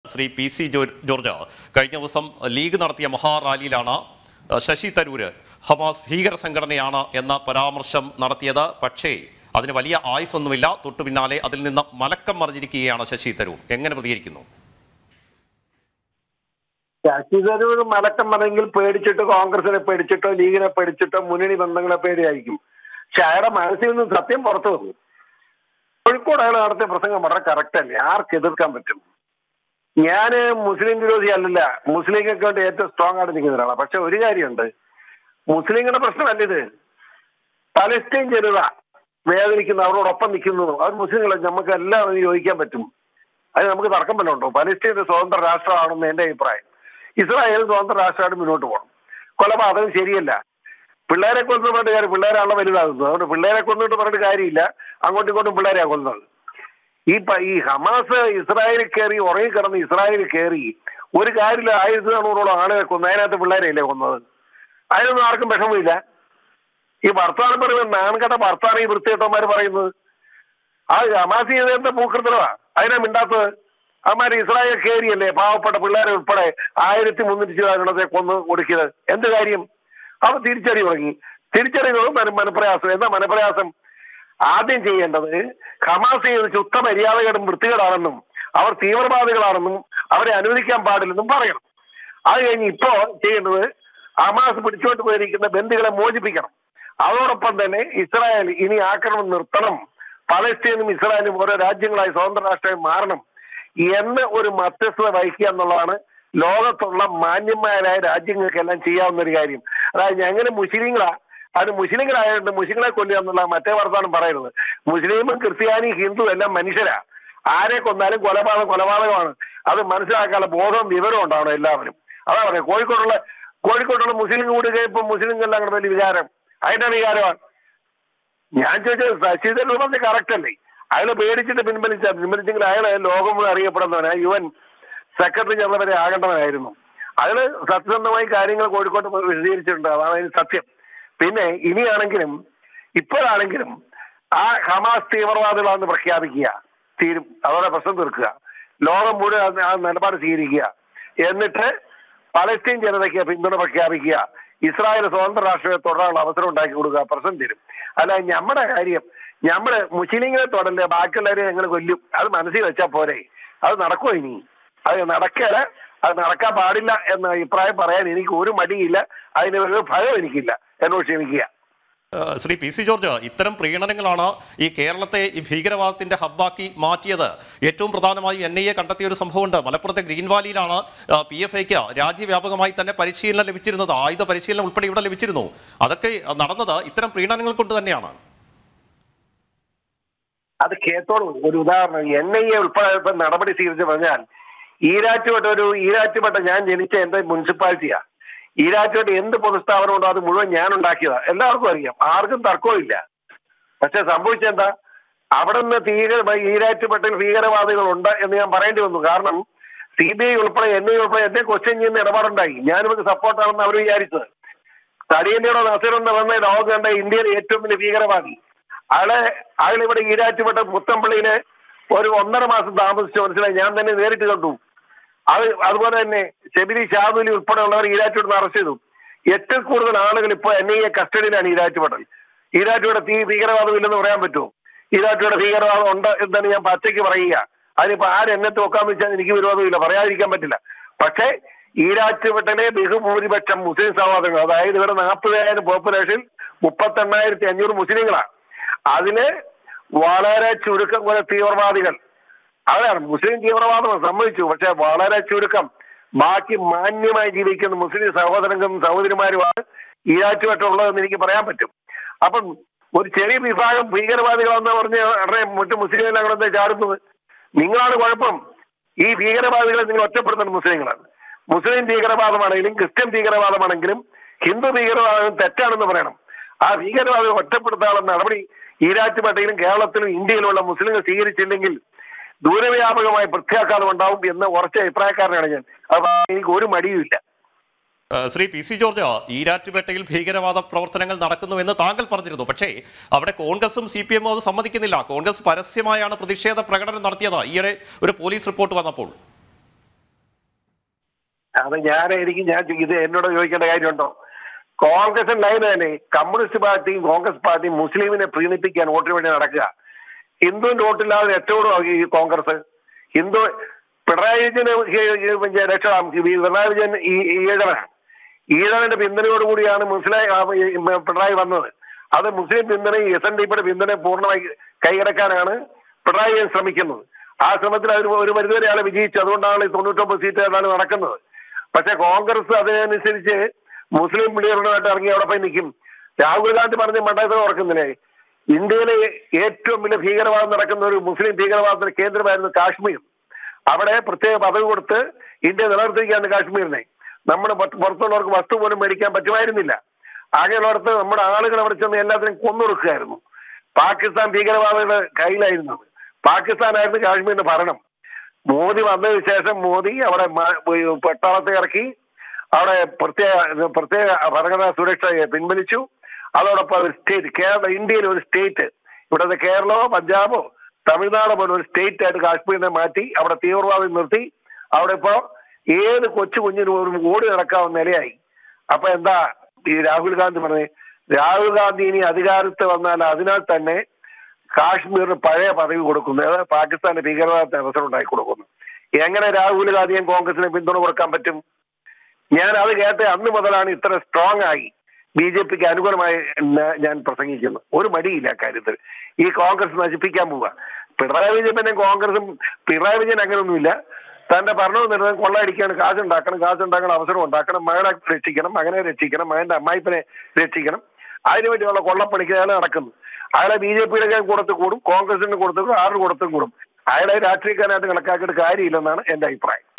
Shri P C Jo- George കഴിഞ്ഞ ദിവസം league നടത്തിയ മഹാറാലിയിലാണ് അഹ്, ശശി തരൂര് ഹമാസ് ഭീകര സംഘടനയാണ് എന്ന പരാമർശം നടത്തിയത് പക്ഷേ അതിന് വലിയ ആയുസൊന്നുമില്ല തൊട്ടു പിന്നാലെ അതിൽ നിന്ന് മലക്കം മറിഞ്ഞിരിക്കുകയാണ് ശശി തരൂർ എങ്ങനെ പ്രതികരിക്കുന്നു ശശി തരൂർ മലക്കം പറഞ്ഞെങ്കിൽ പേടിച്ചിട്ട് കോൺഗ്രസിനെ പേടിച്ചിട്ടോ ലീഗിനെ പേടിച്ചിട്ടോ മുന്നണി ബന്ധങ്ങളെ പേടിയായിരിക്കും പക്ഷെ അയാളുടെ മനസ്സിൽ നിന്ന് സത്യം പുറത്തു വന്നു കോഴിക്കോട് അയാൾ നടത്തിയ പ്രസംഗം വളരെ കറക്റ്റ് അല്ലേ ആർക്ക് എതിർക്കാൻ പറ്റും ഞാന് മുസ്ലിം വിരോധി അല്ലല്ല മുസ്ലിങ്ങൾക്ക് വേണ്ടി ഏറ്റവും സ്ട്രോങ് ആയിട്ട് നിൽക്കുന്ന ഒരാളാണ് പക്ഷെ ഒരു കാര്യമുണ്ട് മുസ്ലിങ്ങളുടെ പ്രശ്നമല്ല ഇത് പലസ്തീൻ ജനത വേദനിക്കുന്നു അവരോടൊപ്പം നിൽക്കുന്നു അത് മുസ്ലിങ്ങളെ നമുക്ക് എല്ലാം യോജിക്കാൻ പറ്റും അത് നമുക്ക് തർക്കം വല്ലതും ഉണ്ടോ പലസ്തീൻ ഒരു സ്വതന്ത്ര രാഷ്ട്രമാണെന്ന് എന്റെ അഭിപ്രായം ഇസ്രായേൽ സ്വതന്ത്ര രാഷ്ട്രമായിട്ട് മുന്നോട്ട് പോകണം കൊലപാതകം ശരിയല്ല പിള്ളേരെ കൊന്നു പറഞ്ഞിട്ട് കാര്യം പിള്ളേരാണല്ലോ വലുതാകുന്നത് അതുകൊണ്ട് പിള്ളേരെ കൊന്നിട്ട് പറഞ്ഞിട്ട് കാര്യമില്ല അങ്ങോട്ടും ഇങ്ങോട്ടും പിള്ളേരെയാ കൊന്നത് ഈ പ- ഈ ഹമാസ് ഇസ്രായേലിൽ കയറി ഉറങ്ങിക്കിടന്ന് ഇസ്രായേലിൽ കയറി ഒരു കാര്യമില്ല ആയിരത്തി നാനൂറോളം ആളുകളെ കൊന്നു അതിനകത്ത് പിള്ളേരെയല്ലേ കൊന്നത് അതിനൊന്നും ആർക്കും വിഷമമില്ല ഈ വർത്താനം പറയുന്നത് നാൻകട വർത്താനം ഈ വൃത്തികെട്ടന്മാർ പറയുന്നത് ആ ഹമാസ് ചെയ്തതിന്റെ പൂക്കൃതമാ അതിനാ മിണ്ടാത്തത് അവന്മാർ ഇസ്രായേൽ കയറിയല്ലേ പാവപ്പെട്ട പിള്ളേരെ ഉൾപ്പെടെ ആയിരത്തി മുന്നൂറ്റി ചില കൊന്ന് ഒടുക്കിയത് എന്ത് കാര്യം അവർ തിരിച്ചടി തുടങ്ങി തിരിച്ചറിയുന്നത് മന- മനപ്രയാസം എന്താ മനപ്രയാസം ആദ്യം ചെയ്യേണ്ടത് ഹമാസ് ചെയ്ത് ശുദ്ധ മര്യാദകളും വൃത്തികേടാണെന്നും അവർ തീവ്രവാദികളാണെന്നും അവരെ അനുവദിക്കാൻ പാടില്ലെന്നും പറയണം അത് കഴിഞ്ഞ് ഇപ്പോ ചെയ്യേണ്ടത് ഹമാസ് പിടിച്ചോട്ട് പോയിരിക്കുന്ന ബന്ദികളെ മോചിപ്പിക്കണം അതോടൊപ്പം തന്നെ ഇസ്രായേൽ ഇനി ആക്രമണം നിർത്തണം പലസ്തീനും ഇസ്രായേലും ഓരോ രാജ്യങ്ങളായി സ്വതന്ത്ര രാഷ്ട്രമായി മാറണം എന്ന് ഒരു മധ്യസ്ഥത വഹിക്കുക എന്നുള്ളതാണ് ലോകത്തുള്ള മാന്യന്മാരായ രാജ്യങ്ങൾക്കെല്ലാം ചെയ്യാവുന്ന ഒരു കാര്യം അതായത് ഞങ്ങനെ മുസ്ലിങ്ങളാ അത് മുസ്ലിങ്ങളായതുകൊണ്ട് മുസ്ലിങ്ങളെ കൊല്ലുക എന്നുള്ള മറ്റേ വർത്താനം പറയരുത് മുസ്ലിമും ക്രിസ്ത്യാനി ഹിന്ദു എല്ലാം മനുഷ്യരാ ആരെ കൊന്നാലും കൊലപാതകം കൊലപാതകമാണ് അത് മനസ്സിലാക്കാനുള്ള ബോധവും വിവരവും ഉണ്ടാവണം എല്ലാവരും അതാ പറയാം കോഴിക്കോടുള്ള കോഴിക്കോടുള്ള മുസ്ലിം കൂടി കഴിയുമ്പോൾ മുസ്ലിങ്ങളെല്ലാം കൂടെ വലിയ വികാരം അതിന്റെ വികാരമാണ് ഞാൻ ചോദിച്ചത് ശശി തരൂർ പറഞ്ഞ കറക്റ്റ് അല്ലേ അയാളെ പേടിച്ചിട്ട് പിൻവലിച്ച പിൻവലിച്ചെങ്കിൽ അയാളെ ലോകം മുഴുവൻ അറിയപ്പെടുന്നവനാ യു എൻ സെക്രട്ടറി ജനറൽ വരെ ആകേണ്ടവനായിരുന്നു അയാള് സത്യസന്ധമായി കാര്യങ്ങൾ കോഴിക്കോട്ട് പോയി വിശദീകരിച്ചിട്ടുണ്ട് അതാണ് അതിന് സത്യം പിന്നെ ഇനിയാണെങ്കിലും ഇപ്പോഴാണെങ്കിലും ആ ഹമാസ് തീവ്രവാദികളാണെന്ന് പ്രഖ്യാപിക്കുക തീരും അതോടെ പ്രശ്നം തീർക്കുക ലോകം മുഴുവൻ അത് ആ നിലപാട് സ്വീകരിക്കുക എന്നിട്ട് പലസ്തീൻ ജനതയ്ക്ക് പിന്തുണ പ്രഖ്യാപിക്കുക ഇസ്രായേൽ സ്വതന്ത്ര രാഷ്ട്രീയ തുടരാനുള്ള അവസരം ഉണ്ടാക്കി കൊടുക്കുക പ്രശ്നം തീരും അല്ല നമ്മുടെ കാര്യം നമ്മള് മുസ്ലിങ്ങളെ തൊടല്ലേ ബാക്കിയുള്ളവരെ ഞങ്ങൾ കൊല്ലും അത് മനസ്സിൽ വെച്ചാൽ പോരെ അത് നടക്കുമോ ഇനി അത് നടക്കല അത് നടക്കാൻ പാടില്ല എന്ന അഭിപ്രായം പറയാൻ എനിക്ക് ഒരു മടിയില്ല അതിന് ഒരു ഭയം എനിക്കില്ല എന്നോട് ക്ഷമിക്കുക ഏഹ് ശ്രീ പി സി ജോർജ് ഇത്തരം പ്രീണനങ്ങളാണ് ഈ കേരളത്തെ ഈ ഭീകരവാദത്തിന്റെ ഹബ്ബാക്കി മാറ്റിയത് ഏറ്റവും പ്രധാനമായും എൻ ഐ എ കണ്ടെത്തിയ ഒരു സംഭവമുണ്ട് മലപ്പുറത്തെ ഗ്രീൻ വാലിയിലാണ് പി എഫ് ഐക്ക് രാജ്യവ്യാപകമായി തന്നെ പരിശീലനം ലഭിച്ചിരുന്നത് ആയുധ പരിശീലനം ഉൾപ്പെടെ ഇവിടെ ലഭിച്ചിരുന്നു അതൊക്കെ നടന്നത് ഇത്തരം പ്രീണനങ്ങൾ കൊണ്ട് തന്നെയാണ് അത് കേട്ടോളൂ ഒരു ഉദാഹരണം എൻ ഐ എ ഉൾപ്പെടെ ഇപ്പൊ നടപടി സ്വീകരിച്ച് പറഞ്ഞാൽ ഈരാറ്റുപെട്ട ഒരു ഈരാറ്റുപെട്ട ഞാൻ ജനിച്ച എന്റെ മുനിസിപ്പാലിറ്റിയാ ഈരാറ്റുപെട്ട എന്ത് പൊതുസ്ഥാപനം ഉണ്ടോ അത് മുഴുവൻ ഞാൻ ഉണ്ടാക്കിയതാ എല്ലാവർക്കും അറിയാം ആർക്കും തർക്കവും പക്ഷെ സംഭവിച്ചെന്താ അവിടെ നിന്ന് ഭീകര ഈരാറ്റുപെട്ടിൽ ഭീകരവാദികൾ ഉണ്ട് എന്ന് ഞാൻ പറയേണ്ടി വന്നു കാരണം സി ബി ഐ ഉൾപ്പെടെ എൻ ഐ ഉൾപ്പെടെ എന്നെ ക്വസ്റ്റ്യൻ ചെയ്യുന്ന ഇടപാടുണ്ടായി ഞാനിവർക്ക് സപ്പോർട്ടാണെന്ന് അവർ വിചാരിച്ചത് തടിയന്റെയോ നസീർ എന്ന് വന്ന ലോകം കണ്ട ഇന്ത്യയിലെ ഏറ്റവും വലിയ ഭീകരവാദി അയാളെ അയാൾ ഇവിടെ ഈരാറ്റുപെട്ട പുത്തമ്പള്ളിയില് ഒരു ഒന്നര മാസം താമസിച്ച് മനസ്സിലായി ഞാൻ തന്നെ നേരിട്ട് കണ്ടു അത് അതുപോലെ തന്നെ ശബരി ഷാദുലി ഉൾപ്പെടെയുള്ളവർ ഈരാറ്റുപെട്ട് അറസ്റ്റ് ചെയ്തു ഏറ്റവും കൂടുതൽ ആളുകൾ ഇപ്പോൾ എൻ ഐ എ കസ്റ്റഡിയിലാണ് ഈരാറ്റുപെട്ടൽ ഈരാറ്റുപെട്ട തീ ഭീകരവാദം ഇല്ലെന്ന് പറയാൻ പറ്റുമോ ഈരാറ്റുപെട്ട ഭീകരവാദം ഉണ്ട് എന്നാണ് ഞാൻ പച്ചയ്ക്ക് പറയുക അതിനിപ്പോ ആര് എന്നെ തോക്കാന്ന് വെച്ചാൽ എനിക്ക് വിരോധമില്ല പറയാതിരിക്കാൻ പറ്റില്ല പക്ഷേ ഈരാറ്റുപെട്ടലെ ബഹുഭൂരിപക്ഷം മുസ്ലിം സഹോദരങ്ങൾ അതായത് ഇവിടെ നാൽപ്പതിനായിരം പോപ്പുലേഷൻ മുപ്പത്തെണ്ണായിരത്തി അഞ്ഞൂറ് മുസ്ലിങ്ങളാണ് അതില് വളരെ ചുരുക്കം കുറെ തീവ്രവാദികൾ അവരാണ് മുസ്ലിം തീവ്രവാദം സമ്മതിച്ചു പക്ഷെ വളരെ ചുരുക്കം ബാക്കി മാന്യമായി ജീവിക്കുന്ന മുസ്ലിം സഹോദരങ്ങളും സഹോദരിമാരുമാണ് ഈരാറ്റുപെട്ടുള്ളതെന്ന് എനിക്ക് പറയാൻ പറ്റും അപ്പം ഒരു ചെറിയ വിഭാഗം ഭീകരവാദികളെന്ന് പറഞ്ഞ് ഉടനെ മറ്റു മുസ്ലിങ്ങളെല്ലാം കൂടെ എന്താ ചാടുന്നത് നിങ്ങളാണ് കുഴപ്പം ഈ ഭീകരവാദികളെ നിങ്ങൾ ഒറ്റപ്പെടുത്തുന്ന മുസ്ലിങ്ങളാണ് മുസ്ലിം ഭീകരവാദമാണെങ്കിലും ക്രിസ്ത്യൻ ഭീകരവാദമാണെങ്കിലും ഹിന്ദു ഭീകരവാദം തെറ്റാണെന്ന് പറയണം ആ ഭീകരവാദം ഒറ്റപ്പെടുത്താനുള്ള നടപടി ഈരാറ്റുപേട്ടയിലും കേരളത്തിലും ഇന്ത്യയിലുള്ള മുസ്ലിങ്ങൾ സ്വീകരിച്ചില്ലെങ്കിൽ ദൂരവ്യാപകമായി പ്രത്യാഘാതം ഉണ്ടാവും എന്ന ഉറച്ച അഭിപ്രായക്കാരനാണ് ഞാൻ അത് എനിക്ക് ഒരു മടിയുമില്ല ഏഹ് ശ്രീ പി സി ജോർജ് ഈരാറ്റുപേട്ടയിൽ ഭീകരവാദ പ്രവർത്തനങ്ങൾ നടക്കുന്നുവെന്ന് താങ്കൾ പറഞ്ഞിരുന്നു പക്ഷേ അവിടെ കോൺഗ്രസും സി പി എമ്മും അത് സമ്മതിക്കുന്നില്ല കോൺഗ്രസ് പരസ്യമായാണ് പ്രതിഷേധ പ്രകടനം നടത്തിയത് ഈയിടെ ഒരു പോലീസ് റിപ്പോർട്ട് വന്നപ്പോൾ അത് ഞാൻ എനിക്ക് ഞാൻ ചോ- ഇത് എന്നോട് ചോദിക്കേണ്ട കാര്യമുണ്ടോ കോൺഗ്രസ് ലൈൻ തന്നെ കമ്മ്യൂണിസ്റ്റ് പാർട്ടിയും കോൺഗ്രസ് പാർട്ടിയും മുസ്ലിമിനെ പ്രീണിപ്പിക്കാൻ വോട്ടിന് വേണ്ടി നടക്കുക ഹിന്ദുവിന്റെ വോട്ടില്ലാതെ ഏറ്റവും ഈ കോൺഗ്രസ് ഹിന്ദു പിണറായി വിജയന് ഈ- ഈ രക്ഷാം ഈ പിണറായി വിജയൻ ഈ ഈ ഈഴവനാണ് ഈഴവന്റെ പിന്തുണയോടുകൂടിയാണ് മുസ്ലിം ആ, ഈ പിണറായി വന്നത് അത് മുസ്ലിം പിന്തുണയും എസ് എൻ ഡി പിയുടെ പിന്തുണയും പൂർണ്ണമായി കൈയടക്കാനാണ് പിണറായി വിജയൻ ശ്രമിക്കുന്നത് ആ ശ്രമത്തിൽ അവർ ഒരു പരിധിവരെ ആളെ വിജയിച്ചു അതുകൊണ്ടാണ് ഈ തൊണ്ണൂറ്റൊമ്പത് സീറ്റുകളാണ് നടക്കുന്നത് പക്ഷെ കോൺഗ്രസ് അതിനനുസരിച്ച് മുസ്ലിം ലീഡറുമായിട്ട് ഇറങ്ങി അവിടെ പോയി നിൽക്കും രാഹുൽ ഗാന്ധി പറഞ്ഞ മണ്ഡലത്തിൽ ഓർക്കുന്നില്ലേ ഇന്ത്യയിലെ ഏറ്റവും വലിയ ഭീകരവാദം നടക്കുന്ന ഒരു മുസ്ലിം ഭീകരവാദത്തിന്റെ കേന്ദ്രമായിരുന്നു കാശ്മീർ അവിടെ പ്രത്യേക പദവി കൊടുത്ത് ഇന്ത്യ നിലനിർത്തിയിരിക്കുകയാണ് കാശ്മീരിനെ നമ്മുടെ പുറത്ത് പുറത്തുള്ളവർക്ക് വസ്തു പോലും മേടിക്കാൻ പറ്റുമായിരുന്നില്ല ആകെയുള്ളടത്ത് നമ്മുടെ ആളുകൾ അവിടെ ചെന്ന് എല്ലാത്തിനും കൊന്നൊടുക്കുകയായിരുന്നു പാകിസ്ഥാൻ ഭീകരവാദികളുടെ കയ്യിലായിരുന്നത് പാകിസ്ഥാനായിരുന്നു കാശ്മീരിന്റെ ഭരണം മോദി വന്നതിന് ശേഷം മോദി അവിടെ മ- ഈ പട്ടാളത്തെ ഇറക്കി അവിടെ പ്രത്യേക പ്രത്യേക ഭരണഘടനാ സുരക്ഷ പിൻവലിച്ചു അതോടൊപ്പം ഒരു സ്റ്റേറ്റ് കേരള ഇന്ത്യയിൽ ഒരു സ്റ്റേറ്റ് ഇവിടുത്തെ കേരളമോ പഞ്ചാബോ തമിഴ്നാടോ പോലെ ഒരു സ്റ്റേറ്റ് ആയിട്ട് കാശ്മീരിനെ മാറ്റി അവിടെ തീവ്രവാദം നിർത്തി അവിടെ ഇപ്പോ ഏത് കൊച്ചു കുഞ്ഞിനും ഒരു ഓടി നടക്കാവുന്ന നിലയായി അപ്പൊ എന്താ ഈ രാഹുൽ ഗാന്ധി പറഞ്ഞത് രാഹുൽ ഗാന്ധി ഇനി അധികാരത്തിൽ വന്നാൽ അതിനാൽ തന്നെ കാശ്മീരിന് പഴയ പദവി കൊടുക്കുന്നു അതായത് പാകിസ്ഥാന്റെ ഭീകരവാദത്തിന് അവസരം ഉണ്ടാക്കി കൊടുക്കുന്നു എങ്ങനെ രാഹുൽ ഗാന്ധിയും കോൺഗ്രസിന് പിന്തുണ കൊടുക്കാൻ പറ്റും ഞാൻ അത് കേട്ട് അന്ന് മുതലാണ് ഇത്ര സ്ട്രോങ് ആയി ബി ജെ പിക്ക് അനുകൂലമായി ന- ഞാൻ പ്രസംഗിക്കുന്നത് ഒരു മടിയില്ല കാര്യത്തിൽ ഈ കോൺഗ്രസ് നശിപ്പിക്കാൻ പോവുക പിണറായി വിജയൻ പിന്നെ കോൺഗ്രസും പിണറായി വിജയൻ അങ്ങനെയൊന്നുമില്ല തന്റെ ഭരണവും നിർണ്ണയം കൊള്ളയടിക്കാണ് കാശുണ്ടാക്കണം കാശുണ്ടാക്കണം അവസരം ഉണ്ടാക്കണം മകളെ രക്ഷിക്കണം മകനെ രക്ഷിക്കണം മകന്റെ അമ്മായിപ്പനെ രക്ഷിക്കണം അതിനുവേണ്ടിയുള്ള കൊള്ളപ്പണിക്ക് അയാൾ നടക്കുന്നു അയാളെ ബി ജെ പിയുടെ കൂടത്ത് കൂടും കോൺഗ്രസിന്റെ കൂടത്ത് കൂടും ആരുടെ കൂടത്തും കൂടും അയാളെ രാഷ്ട്രീയക്കാരനായിട്ട് കണക്കാക്കിയിട്ട് കാര്യമില്ലെന്നാണ് എന്റെ അഭിപ്രായം